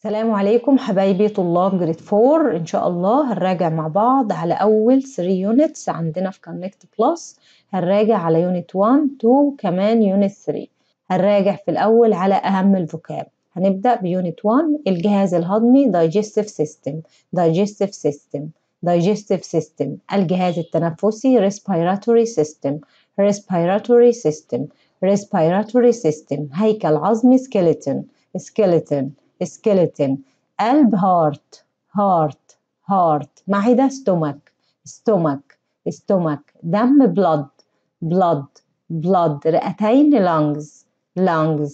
السلام عليكم حبايبي طلاب جريد 4 إن شاء الله هنراجع مع بعض على أول 3 يونتس عندنا في كونكت بلس هنراجع على يونت 1 2 كمان يونت 3 هنراجع في الأول على أهم الفوكاب هنبدأ بيونت 1 الجهاز الهضمي digestive system digestive system digestive system الجهاز التنفسي respiratory system respiratory system respiratory system هيكل عظمي skeleton skeleton skeleton قلب heart heart heart معدة stomach stomach stomach دم blood blood blood رئتين lungs lungs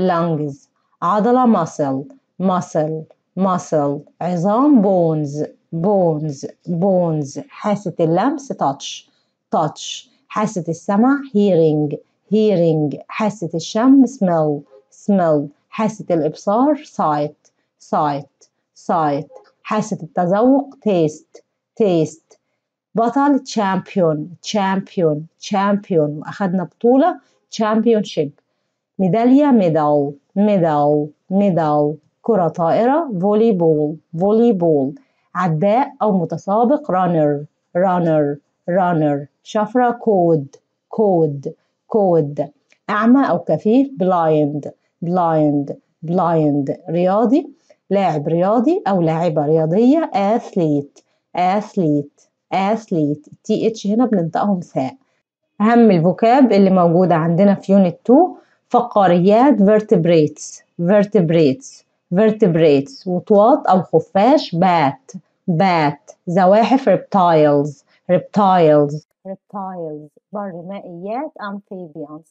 lungs عضلة muscle muscle muscle عظام bones bones bones حاسة اللمس touch touch حاسة السمع hearing hearing حاسة الشم smell smell حاسة الإبصار sight sight sight حاسة التذوق taste taste بطل champion champion champion وأخدنا بطولة championship ميدالية medal medal medal كرة طائرة فولي بول فولي بول عداء أو متسابق runner runner runner شفرة كود كود كود أعمى أو كفيف blind blind blind رياضي لاعب رياضي أو لاعبة رياضية athlete athlete athlete تي اتش هنا بننطقهم ثاء أهم الفوكاب اللي موجودة عندنا في يونت 2 فقاريات vertebrates vertebrates vertebrates وطواط أو خفاش bat bat زواحف reptiles reptiles reptiles برمائيات amphibians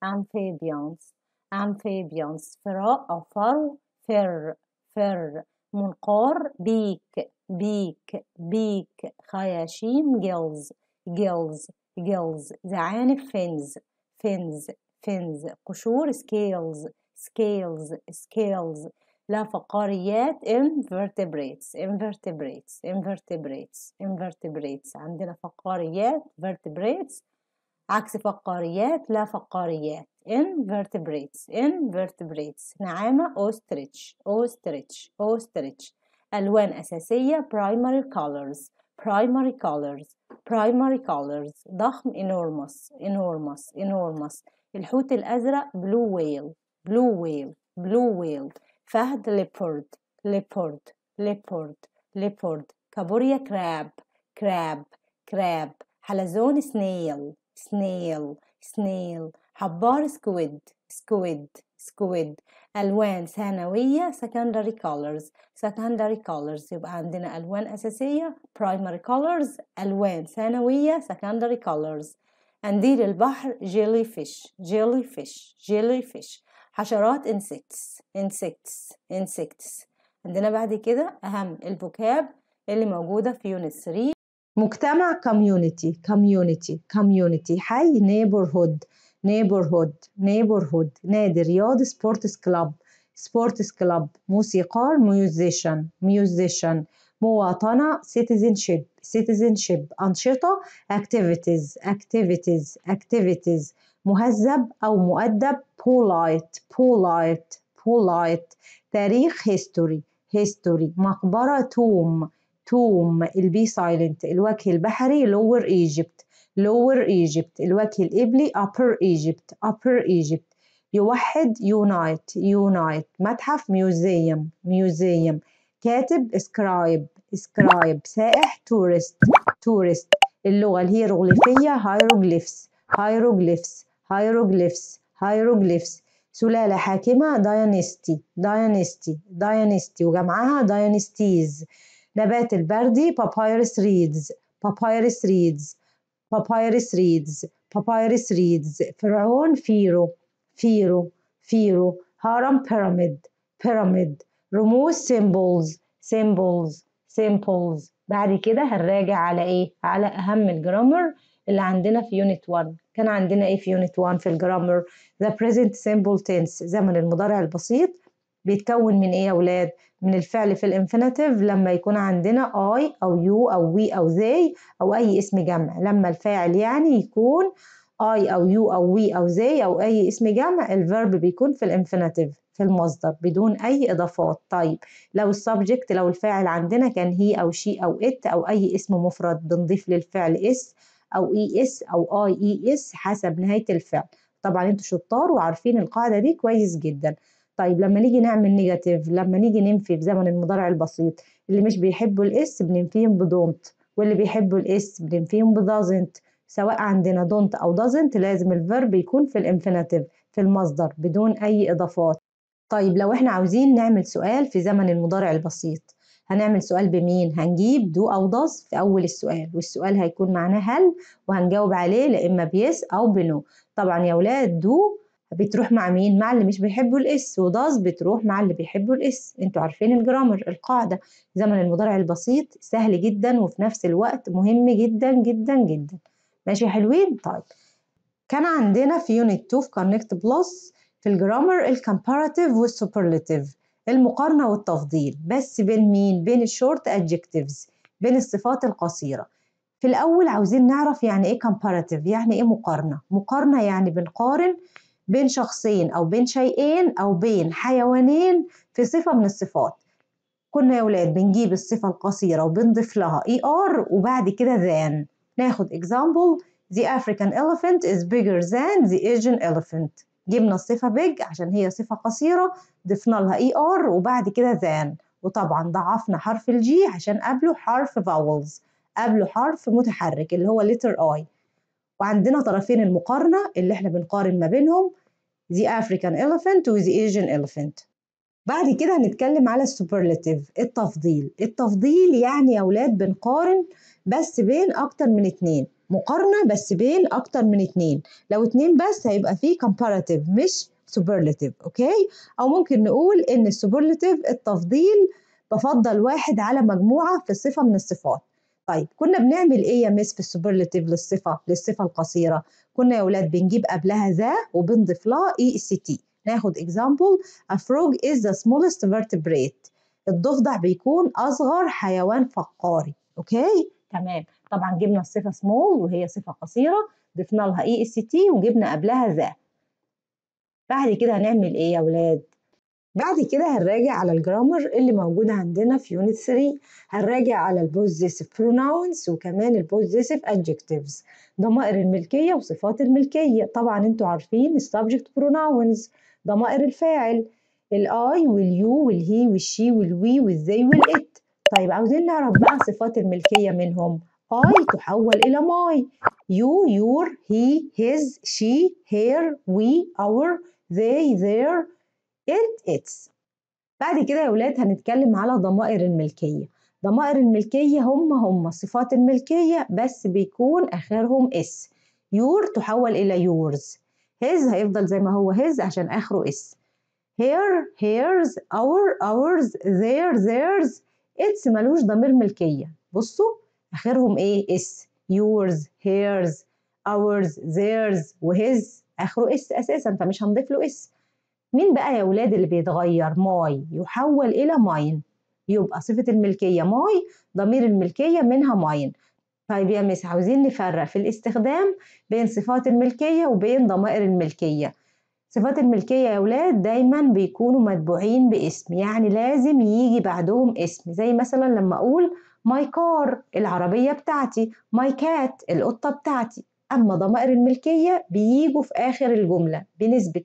amphibians amphibians فراء أو فرو فر فر منقار بيك بيك بيك خياشيم جلز جلز جلز زعانف فينز فينز فينز قشور سكيلز سكيلز سكيلز لا فقاريات invertebrates invertebrates invertebrates invertebrates عندنا فقاريات vertebrates عكس فقاريات لا فقاريات invertebrates invertebrates نعامة ostrich ostrich ostrich ألوان أساسية primary colors primary colors primary colors ضخم enormous enormous enormous الحوت الأزرق blue whale blue whale blue whale فهد leopard leopard leopard leopard كابوريا crab crab crab حلزون snail snail snail حبار سكويد سكويد سكويد ألوان ثانوية secondary colors secondary colors يبقى عندنا ألوان أساسية primary colors ألوان ثانوية secondary colors قنديل البحر jellyfish jellyfish jellyfish حشرات insects insects insects عندنا بعد كده أهم الفوكاب اللي موجودة في يونت 3 مجتمع community community community حي neighborhood neighborhood neighborhood نادي رياضي سبورتس كلاب سبورتس كلاب موسيقار musician musician مواطنة citizenship citizenship أنشطة activities activities activities مهذب أو مؤدب polite polite polite تاريخ history history مقبرة توم توم البي سايلنت الوجه البحري lower Egypt lower Egypt الوجه الإبلي upper Egypt upper Egypt يوحد unite unite متحف museum museum كاتب scribe scribe سائح tourist tourist اللغة الهيروغليفية hieroglyphs hieroglyphs hieroglyphs hieroglyphs سلالة حاكمة dynasty dynasty dynasty وجمعها dynasties نبات البردي papyrus reeds papyrus reeds papyrus reeds papyrus reeds فرعون فيرو فيرو فيرو هرم pyramid pyramid رموز symbols symbols symbols بعد كده هنراجع على ايه على اهم الجرامر اللي عندنا في يونت 1 كان عندنا ايه في يونت 1 في الجرامر the present simple tense زمن المضارع البسيط بيتكون من ايه يا ولاد من الفعل في الانفينيتيف لما يكون عندنا I أو you أو we أو they أو أي اسم جمع لما الفاعل يعني يكون I أو you أو we أو they أو أي اسم جمع الفيرب بيكون في الانفينيتيف في في المصدر بدون أي إضافات طيب لو السبجكت لو الفاعل عندنا كان هي أو شي أو إت أو أي اسم مفرد بنضيف للفعل اس أو اي اس أو اي اي اس حسب نهاية الفعل طبعا انتوا شطار وعارفين القاعدة دي كويس جدا طيب لما نيجي نعمل نيجاتيف لما نيجي ننفي في زمن المضارع البسيط اللي مش بيحبوا الاس بننفيهم بدونت واللي بيحبوا الاس بننفيهم بدازنت سواء عندنا دونت او doesn't لازم الفيرب يكون في الانفينيتيف في المصدر بدون اي اضافات طيب لو احنا عاوزين نعمل سؤال في زمن المضارع البسيط هنعمل سؤال بمين هنجيب دو او does في اول السؤال والسؤال هيكون معناه هل وهنجاوب عليه لا اما بيس او بنو طبعا يا ولاد دو بتروح مع مين مع اللي مش بيحبوا الاس وداز بتروح مع اللي بيحبوا الاس انتوا عارفين الجرامر القاعده زمن المضارع البسيط سهل جدا وفي نفس الوقت مهم جدا جدا جدا ماشي حلوين طيب كان عندنا في يونت 2 في كونكت بلس في الجرامر الكمباراتيف والسوبرلاتيف المقارنه والتفضيل بس بين مين بين الشورت ادجكتيفز بين الصفات القصيره في الاول عاوزين نعرف يعني ايه comparative يعني ايه مقارنه مقارنه يعني بنقارن بين شخصين او بين شيئين او بين حيوانين في صفه من الصفات كنا يا ولاد بنجيب الصفه القصيره وبنضيف لها اي ار وبعد كده than ناخد example the African elephant is bigger than the Asian elephant جبنا الصفة big عشان هي صفة قصيرة ضفنا لها اي ار وبعد كده than وطبعا ضعفنا حرف الجي عشان قبله حرف vowels قبله حرف متحرك اللي هو letter I وعندنا طرفين المقارنة اللي احنا بنقارن ما بينهم the African elephant و the Asian elephant بعد كده هنتكلم على السوبرلاتيف التفضيل التفضيل يعني يا أولاد بنقارن بس بين أكتر من اتنين مقارنة بس بين أكتر من اتنين لو اتنين بس هيبقى فيه comparative مش superlative أوكي أو ممكن نقول إن السوبرلاتيف التفضيل بفضل واحد على مجموعة في صفة من الصفات طيب كنا بنعمل ايه يا مس في السوبرلاتيف للصفه للصفه القصيره كنا يا اولاد بنجيب قبلها ذا وبنضيف لها اي اس تي ناخد example a frog is the smallest vertebrate الضفدع بيكون اصغر حيوان فقاري اوكي تمام طبعا جبنا الصفه small وهي صفه قصيره ضفنا لها اي اس تي وجبنا قبلها ذا بعد كده هنعمل ايه يا اولاد بعد كده هنراجع على الجرامر اللي موجود عندنا في يونت 3 هنراجع على البوزيسيف بروناونز وكمان البوزيسيف adjectives ضمائر الملكية وصفات الملكية طبعا انتوا عارفين السبجكت بروناونز ضمائر الفاعل الاي واليو والهي والشي والوي والزي والات طيب عاوزين نعرف بقى صفات الملكية منهم I تحول إلى my you your he his she her we our they their it its بعد كده يا ولاد هنتكلم على ضمائر الملكية ضمائر الملكية هم هم صفات الملكية بس بيكون آخرهم اس your تحول إلى yours his هيفضل زي ما هو his عشان آخره اس her hers our ours their theirs its ملوش ضمير ملكية بصوا آخرهم إيه اس yours hers ours theirs وhis آخره اس أساسا فمش هنضيف له اس مين بقى يا ولاد اللي بيتغير ماي يحول إلى ماين يبقى صفة الملكية ماي ضمير الملكية منها ماين طيب يا مس عاوزين نفرق في الاستخدام بين صفات الملكية وبين ضمائر الملكية صفات الملكية يا ولاد دايما بيكونوا متبوعين باسم يعني لازم يجي بعدهم اسم زي مثلا لما أقول ماي كار العربية بتاعتي ماي كات القطة بتاعتي أما ضمائر الملكية بيجوا في آخر الجملة بنسبة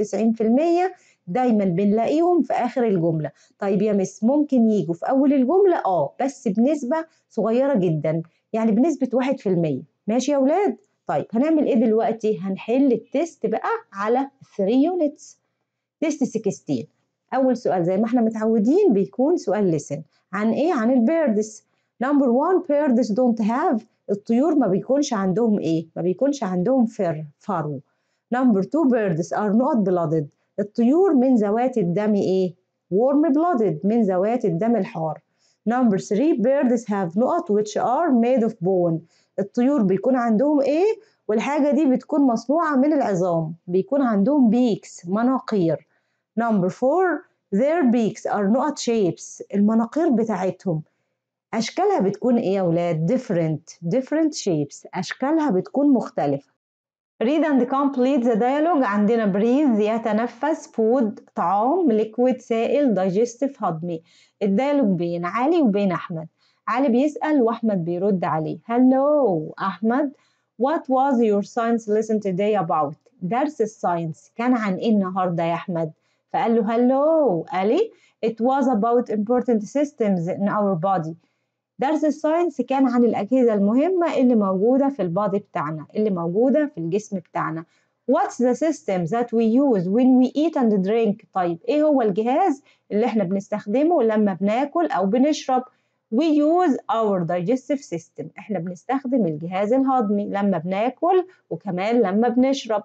99% دايما بنلاقيهم في آخر الجملة طيب يا مس ممكن يجوا في أول الجملة آه بس بنسبة صغيرة جدا يعني بنسبة 1% ماشي يا ولاد طيب هنعمل إيه دلوقتي هنحل التيست بقى على 3 يونتس تيست 16 أول سؤال زي ما احنا متعودين بيكون سؤال listen عن إيه عن البيردز نمبر 1 birds don't have الطيور ما بيكونش عندهم ايه؟ ما بيكونش عندهم فر فرو. نمبر 2 birds are not blooded. الطيور من ذوات الدم ايه؟ warm blooded من ذوات الدم الحار. نمبر 3 birds have not which are made of bone. الطيور بيكون عندهم ايه؟ والحاجة دي بتكون مصنوعة من العظام. بيكون عندهم beaks مناقير. نمبر 4 their beaks are not shapes. المناقير بتاعتهم أشكالها بتكون إيه يا ولاد؟ different different shapes أشكالها بتكون مختلفة read and complete the dialogue عندنا breathe يتنفس food طعام liquid سائل digestive هضمي الديالوج بين علي وبين أحمد علي بيسأل وأحمد بيرد عليه hello أحمد what was your science lesson today about درس الساينس كان عن إيه النهاردة يا أحمد فقال له hello علي it was about important systems in our body درس الساينس كان عن الأجهزة المهمة اللي موجودة في البادي بتاعنا اللي موجودة في الجسم بتاعنا What's the system that we use when we eat and drink طيب إيه هو الجهاز اللي إحنا بنستخدمه لما بناكل أو بنشرب We use our digestive system إحنا بنستخدم الجهاز الهضمي لما بناكل وكمان لما بنشرب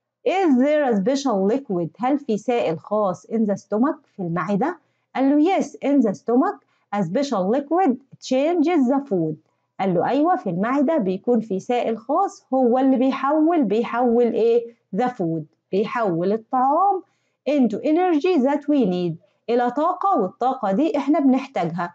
Is there a special liquid هل في سائل خاص in the stomach في المعدة؟ قال له yes in the stomach a special liquid changes the food قال له أيوة في المعدة بيكون في سائل خاص هو اللي بيحول بيحول إيه the food بيحول الطعام into energy that we need إلى طاقة والطاقة دي إحنا بنحتاجها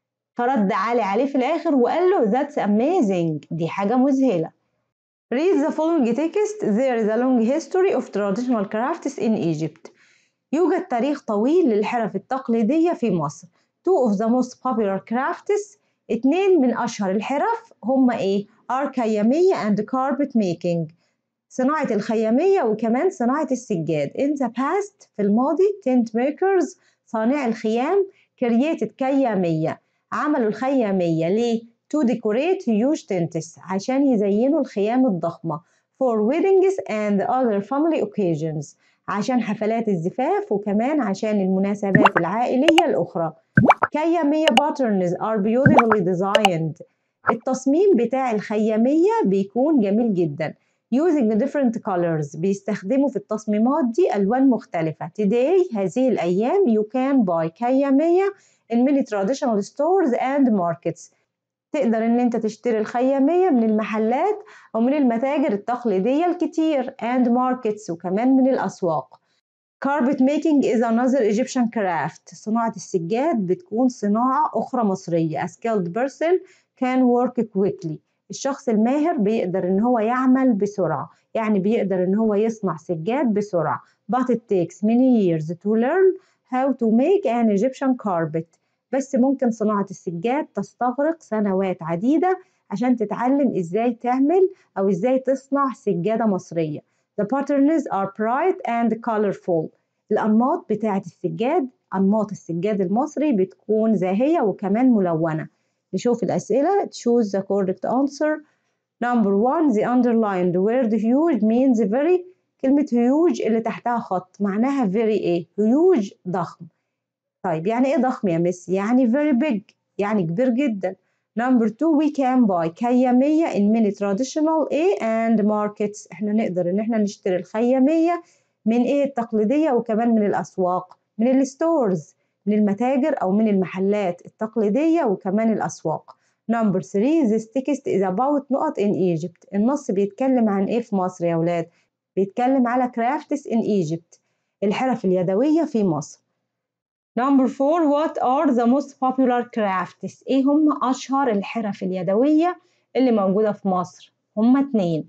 فرد علي عليه في الآخر وقال له that's amazing دي حاجة مذهلة Read the following text. There is a long history of traditional crafts in Egypt. يوجد تاريخ طويل للحرف التقليدية في مصر. Two of the most popular crafts اتنين من أشهر الحرف هما إيه؟ الخيامية and carpet making صناعة الخيامية وكمان صناعة السجاد In the past في الماضي tent makers صانع الخيام created خيامية عملوا الخيامية ليه؟ to decorate huge tents عشان يزينوا الخيام الضخمة for weddings and other family occasions عشان حفلات الزفاف وكمان عشان المناسبات العائلية الأخرى خيامية patterns are beautifully designed التصميم بتاع الخيامية بيكون جميل جدا using different colors بيستخدموا في التصميمات دي ألوان مختلفة today هذه الأيام you can buy خيامية in many traditional stores and markets تقدر ان انت تشتري الخيامية من المحلات او من المتاجر التقليدية الكتير and markets وكمان من الاسواق carpet making is another Egyptian craft صناعة السجاد بتكون صناعة أخرى مصرية a skilled person can work quickly الشخص الماهر بيقدر ان هو يعمل بسرعة يعني بيقدر ان هو يصنع سجاد بسرعة but it takes many years to learn how to make an Egyptian carpet بس ممكن صناعة السجاد تستغرق سنوات عديدة عشان تتعلم ازاي تعمل او ازاي تصنع سجادة مصرية. The patterns are bright and colorful. الأنماط بتاعة السجاد أنماط السجاد المصري بتكون زاهية وكمان ملونة. نشوف الأسئلة choose the correct answer. Number one the underlined word huge means very كلمة huge اللي تحتها خط معناها very ايه؟ huge ضخم. طيب يعني ايه ضخم يا مس؟ يعني very big يعني كبير جدا. Number two we can buy خيامية in many traditional A and markets احنا نقدر ان احنا نشتري الخيامية من ايه التقليدية وكمان من الأسواق من الستورز من المتاجر أو من المحلات التقليدية وكمان الأسواق. Number three this text is about نقط in Egypt النص بيتكلم عن ايه في مصر يا ولاد؟ بيتكلم على crafts in Egypt الحرف اليدوية في مصر. Number four, what are the most popular crafts؟ إيه هم أشهر الحرف اليدوية اللي موجودة في مصر؟ هما اتنين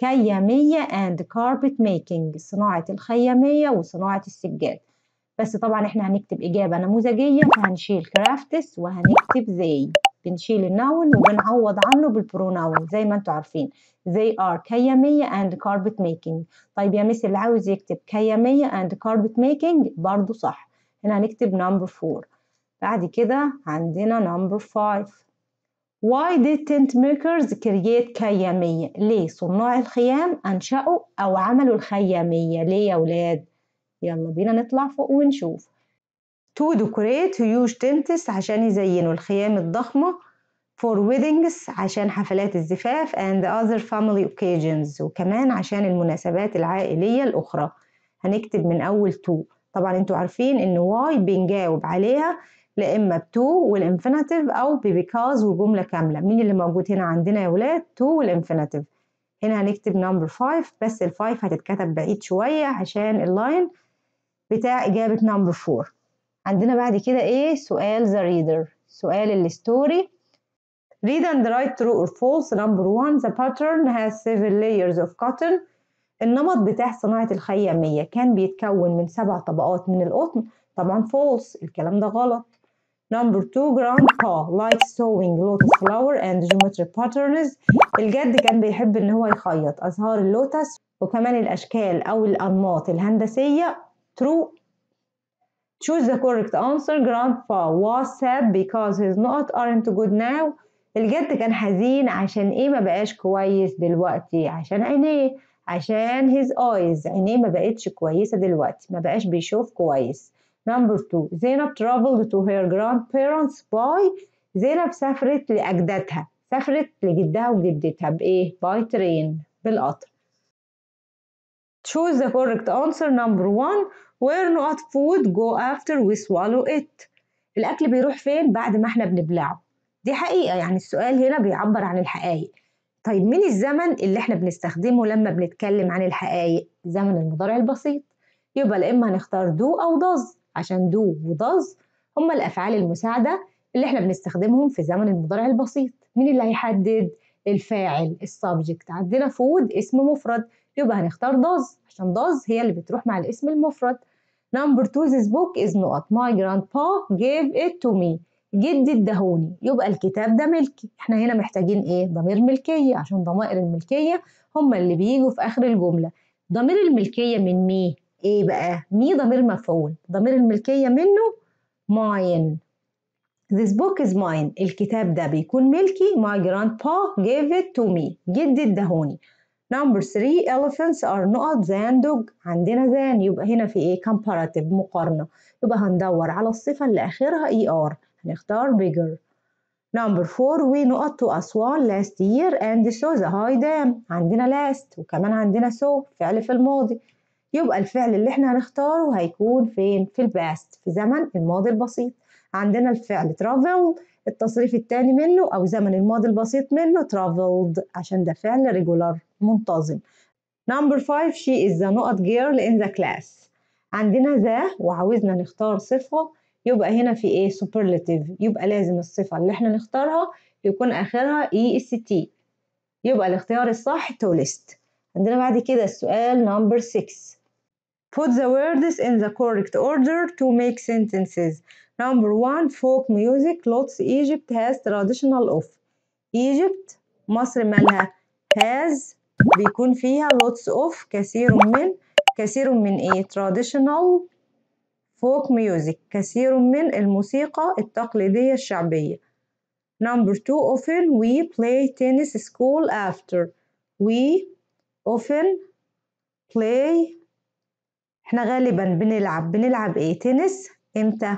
خيامية and carpet making صناعة الخيامية وصناعة السجاد بس طبعا احنا هنكتب إجابة نموذجية فهنشيل crafts وهنكتب they بنشيل النون وبنعوض عنه بالبروناون زي ما انتوا عارفين they are خيامية and carpet making طيب يا مس اللي عاوز يكتب خيامية and carpet making برضو صح هنا هنكتب number 4 بعد كده عندنا number 5 Why did tent makers create خيامية؟ ليه صناع الخيام أنشأوا أو عملوا الخيامية؟ ليه يا ولاد؟ يلا بينا نطلع فوق ونشوف to decorate huge tents عشان يزينوا الخيام الضخمة for weddings عشان حفلات الزفاف and other family occasions وكمان عشان المناسبات العائلية الأخرى هنكتب من أول to طبعا انتوا عارفين ان واي بنجاوب عليها لا اما بتو والانفينيتيف او ببيكاز وجمله كامله مين اللي موجود هنا عندنا يا ولاد تو والانفينيتيف هنا هنكتب نمبر 5 بس الفايف هتتكتب بعيد شويه عشان اللاين بتاع اجابه نمبر 4 عندنا بعد كده ايه سؤال ذا ريدر سؤال الستوري read and write true or false number one the pattern has seven layers of cotton النمط بتاع صناعة الخيامية كان بيتكون من سبع طبقات من القطن طبعا فولس الكلام ده غلط Number two, grandpa likes sewing lotus flower and geometry patterns. الجد كان بيحب إن هو يخيط أزهار اللوتس وكمان الأشكال أو الأنماط الهندسية. True. Choose the correct answer. Grandpa was sad because his not aren't good now. الجد كان حزين عشان إيه ما بقاش كويس دلوقتي عشان عينيه عشان his eyes عينيه ما بقتش كويسة دلوقتي ما بقاش بيشوف كويس. Number two, زينب traveled to her grandparents by زينب سافرت لأجدادها سافرت لجدها وجدتها بإيه؟ by train بالقطر. Choose the correct answer number one where not food go after we swallow it. الأكل بيروح فين بعد ما احنا بنبلعه؟ دي حقيقة يعني السؤال هنا بيعبر عن الحقائق. طيب مين الزمن اللي احنا بنستخدمه لما بنتكلم عن الحقائق؟ زمن المضارع البسيط. يبقى لا إما هنختار do أو does. عشان دو وداز هما الأفعال المساعدة اللي احنا بنستخدمهم في زمن المضارع البسيط مين اللي هيحدد الفاعل السبجكت عندنا فود اسم مفرد يبقى هنختار داز عشان داز هي اللي بتروح مع الاسم المفرد Number two, this book is not my grandpa gave it to me. جدي ادهوني يبقى الكتاب ده ملكي احنا هنا محتاجين ايه ضمير ملكية عشان ضمائر الملكية هما اللي بيجوا في آخر الجملة ضمير الملكية من مين ايه بقى مي ضمير مفعول ضمير الملكية منه mine This book is mine الكتاب ده بيكون ملكي My grandpa gave it to me جدي ادهوني Number three elephants are not than dog عندنا than يبقى هنا في ايه comparative مقارنة يبقى هندور على الصفة اللي آخرها er هنختار bigger Number four we not to Aswan last year and saw the high dam عندنا last وكمان عندنا so فعل في الماضي يبقى الفعل اللي احنا هنختاره هيكون فين؟ في الباست في زمن الماضي البسيط عندنا الفعل travel التصريف الثاني منه أو زمن الماضي البسيط منه traveled عشان ده فعل regular منتظم Number five she is the not girl in the class عندنا ذا وعاوزنا نختار صفة يبقى هنا في ايه superlative يبقى لازم الصفة اللي احنا نختارها يكون آخرها est يبقى الاختيار الصح tallest عندنا بعد كده السؤال number 6 Put the words in the correct order to make sentences. Number one, folk music. Lots Egypt has traditional of. Egypt مصر مالها has بيكون فيها lots of كثير من كثير من ايه traditional folk music كثير من الموسيقى التقليدية الشعبية. Number two, often we play tennis school after. We often play احنا غالبا بنلعب بنلعب ايه تنس امتى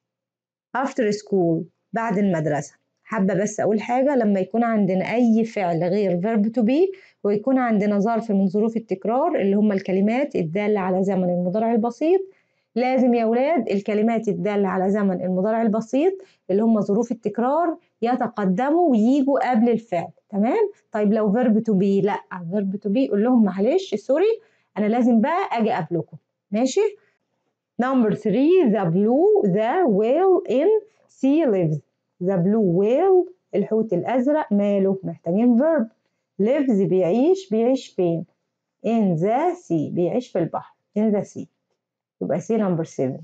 after school بعد المدرسة حابة بس أقول حاجة لما يكون عندنا أي فعل غير verb to be ويكون عندنا ظرف من ظروف التكرار اللي هم الكلمات الدالة على زمن المضارع البسيط لازم يا ولاد الكلمات الدالة على زمن المضارع البسيط اللي هم ظروف التكرار يتقدموا ويجوا قبل الفعل تمام طيب لو verb to be لا verb to be قول لهم معلش سوري أنا لازم بقى أجي قبلكم ماشي Number three, the blue, the whale in sea lives. The blue whale الحوت الأزرق ماله محتاجين verb. lives بيعيش بيعيش فين؟ in the sea بيعيش في البحر in the sea. يبقى C number seven.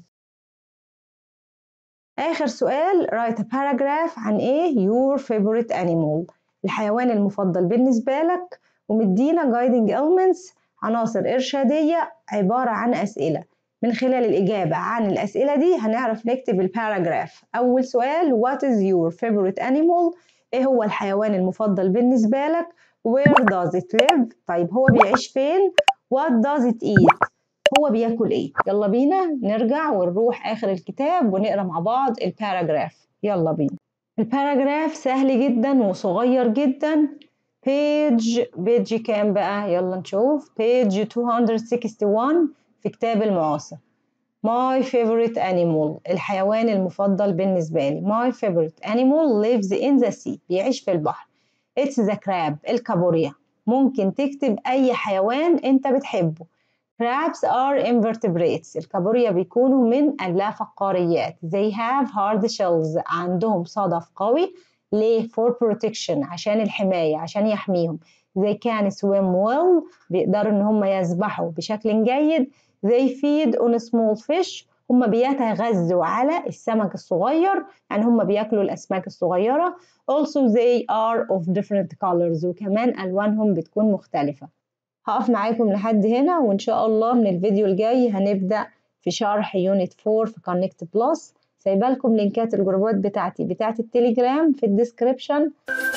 آخر سؤال write a paragraph عن إيه your favorite animal الحيوان المفضل بالنسبة لك ومدينا guiding elements عناصر إرشادية عبارة عن أسئلة من خلال الإجابة عن الأسئلة دي هنعرف نكتب الباراجراف أول سؤال What is your favorite animal؟ إيه هو الحيوان المفضل بالنسبة لك؟ Where does it live؟ طيب هو بيعيش فين؟ What does it eat؟ هو بياكل إيه؟ يلا بينا نرجع ونروح آخر الكتاب ونقرأ مع بعض الباراجراف يلا بينا الباراجراف سهل جدا وصغير جدا بيج بيج كام بقى يلا نشوف بيج 261 في كتاب المعاصر My favorite animal الحيوان المفضل بالنسبة لي My favorite animal lives in the sea بيعيش في البحر It's the crab الكابوريا ممكن تكتب أي حيوان أنت بتحبه Crabs are invertebrates الكابوريا بيكونوا من اللافقاريات They have hard shells عندهم صدف قوي ليه؟ for protection عشان الحماية عشان يحميهم they can swim well بيقدروا إن هم يسبحوا بشكل جيد they feed on small fish هم بيتغذوا على السمك الصغير يعني هم بياكلوا الأسماك الصغيرة also they are of different colors وكمان ألوانهم بتكون مختلفة هقف معاكم لحد هنا وإن شاء الله من الفيديو الجاي هنبدأ في شرح يونت 4 في كونكت بلس سايبه لكم لينكات الجروبات بتاعتي بتاعت التليجرام في الديسكريبشن